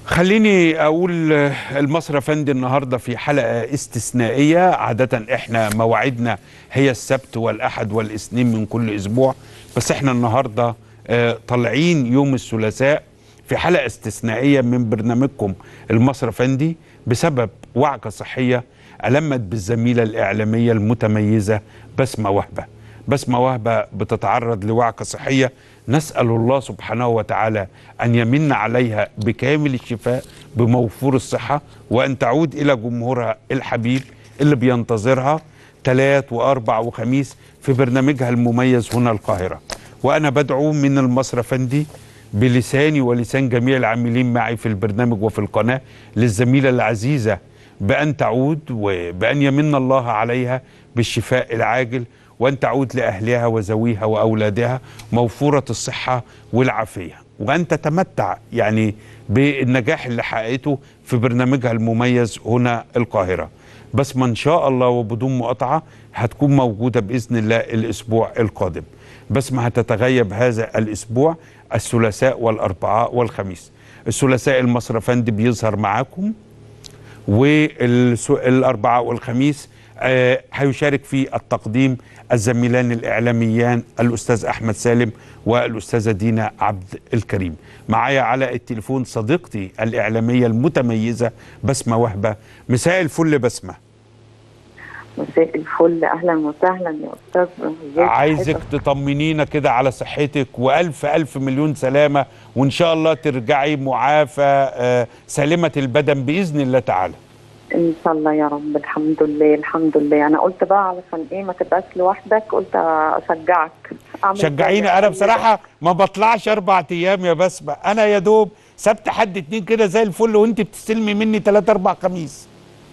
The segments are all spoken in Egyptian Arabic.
خليني اقول المصري افندي النهارده في حلقه استثنائيه عاده احنا مواعيدنا هي السبت والاحد والاثنين من كل اسبوع بس احنا النهارده آه، طالعين يوم الثلاثاء في حلقه استثنائيه من برنامجكم المصري افندي بسبب وعكه صحيه المت بالزميله الاعلاميه المتميزه بسمه وهبه بسمة وهبة بتتعرض لوعكة صحية نسأل الله سبحانه وتعالى أن يمن عليها بكامل الشفاء بموفور الصحة وأن تعود إلى جمهورها الحبيب اللي بينتظرها ثلاث وأربع وخميس في برنامجها المميز هنا القاهرة وأنا بدعو من المصري فندي بلساني ولسان جميع العاملين معي في البرنامج وفي القناة للزميلة العزيزة بأن تعود وبأن يمن الله عليها بالشفاء العاجل وأن تعود لأهلها وذويها وأولادها موفورة الصحة والعافية وأن تتمتع يعني بالنجاح اللي حققته في برنامجها المميز هنا القاهرة بس ما إن شاء الله وبدون مقاطعة هتكون موجودة بإذن الله الأسبوع القادم بس ما هتتغيب هذا الأسبوع الثلاثاء والأربعاء والخميس الثلاثاء المصري فندي بيظهر معاكم والأربعاء والخميس آه، هيشارك في التقديم الزميلان الإعلاميان الأستاذ أحمد سالم والأستاذة دينا عبد الكريم معايا على التليفون صديقتي الإعلامية المتميزة بسمة وهبة مساء الفل بسمة مساء الفل اهلا وسهلا يا استاذ ازيك عايزك حضرتك؟ تطمنينا كده على صحتك وألف ألف مليون سلامة وإن شاء الله ترجعي معافى آه، سالمة البدن بإذن الله تعالى ان شاء الله يا رب الحمد لله الحمد لله انا قلت بقى علشان ايه ما تبقاش لوحدك قلت اشجعك أعمل شجعيني زي انا كده. بصراحه ما بطلعش اربع ايام يا بسمه انا يا دوب سبت حد اتنين كده زي الفل وانت بتستلمي مني تلات اربع خميس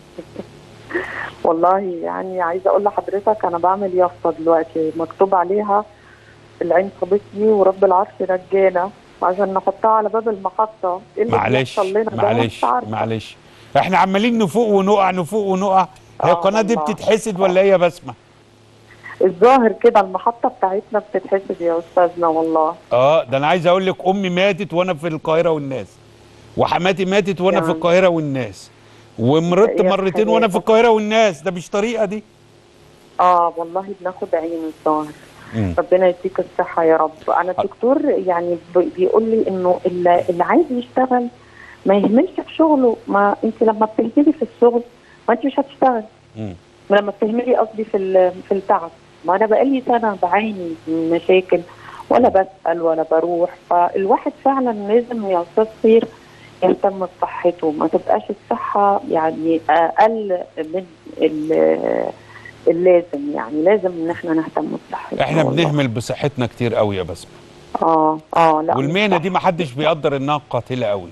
والله يعني عايزه اقول لحضرتك انا بعمل يافطه دلوقتي مكتوب عليها العين صابتني ورب العرش رجانا عشان نحطها على باب المحطه ايه اللي معلش بيحصل لنا ده؟ معلش مش عارفة. معلش احنا عمالين نفوق ونقع نفوق ونقع هي آه القناه دي والله. بتتحسد ولا ايه يا بسمه الظاهر كده المحطه بتاعتنا بتتحسد يا استاذنا والله اه ده انا عايز اقول لك امي ماتت وانا في القاهره والناس وحماتي ماتت وانا في يعني. القاهره والناس ومرضت إيه مرتين وانا في حياتك؟ القاهره والناس ده مش طريقه دي اه والله بناخد عين الظاهر مم. ربنا يديك الصحة يا رب أنا الدكتور يعني ب- بيقول لي إنه اللي اللي عايز يشتغل ما يهملش في شغله ما أنت لما بتهملي في الشغل ما أنت مش هتشتغل مم. لما بتهملي قصدي في ال- في التعب ما أنا بقالي سنة بعاني من مشاكل ولا بسأل ولا بروح فالواحد فعلا لازم يا أستاذ خير يهتم بصحته ما تبقاش الصحة يعني أقل من ال- اللازم يعني لازم إن احنا نهتم بصحتنا احنا والله. بنهمل بصحتنا كتير قوي يا بسمه اه اه لا والمهنه مش دي صح. ما حدش بيقدر انها قاتله قوي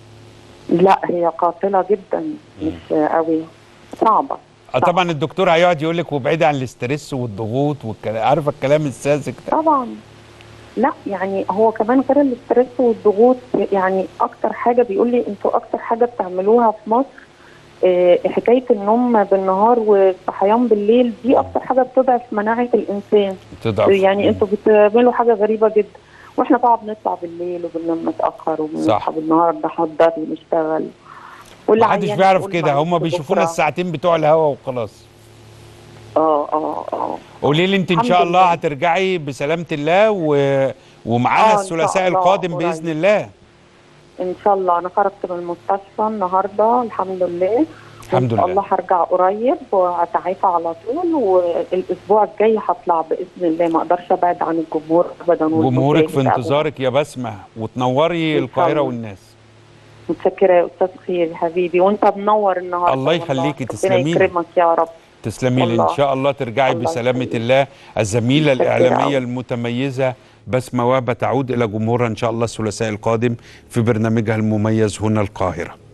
لا هي قاتله جدا مش قوي صعبه اه صح. طبعا الدكتور هيقعد يقول لك وبعيد عن الاسترس والضغوط والكلام عارفه الكلام الساذج ده طبعا لا يعني هو كمان غير الاسترس والضغوط يعني اكتر حاجه بيقول لي انتوا اكتر حاجه بتعملوها في مصر آه، حكايه النوم بالنهار والصحيان بالليل دي اكتر حاجه بتضعف مناعه الانسان تضعف يعني انتوا بتعملوا حاجه غريبه جدا واحنا طبعا بنطلع بالليل وبننام متاخر وبنصحى صح. بالنهار نحضر ونشتغل ما حدش عيان بيعرف يقول كده هم معلش بيشوفونا بكرة. الساعتين بتوع الهوا وخلاص اه اه اه قولي لي انت ان الحمد شاء الله لله. هترجعي بسلامه الله و... ومعانا آه، إن شاء الثلاثاء الله القادم قريب. باذن الله ان شاء الله انا خرجت من المستشفى النهارده الحمد لله الحمد ان شاء لله. الله هرجع قريب واتعافى على طول والاسبوع الجاي هطلع باذن الله ما اقدرش ابعد عن الجمهور ابدا جمهورك في والمشاهد انتظارك يا بسمه وتنوري إن شاء القاهره الله. والناس متشكره يا استاذ خير يا حبيبي وانت منور النهارده الله والله. يخليكي، ربنا تسلمي لي. يكرمك يا رب تسلمي لي ان والله. شاء الله ترجعي الله بسلامه يخليك. الله الزميله متشكرة الاعلاميه أوي. المتميزه بسمه وهبه تعود الى جمهورها ان شاء الله الثلاثاء القادم في برنامجها المميز هنا القاهره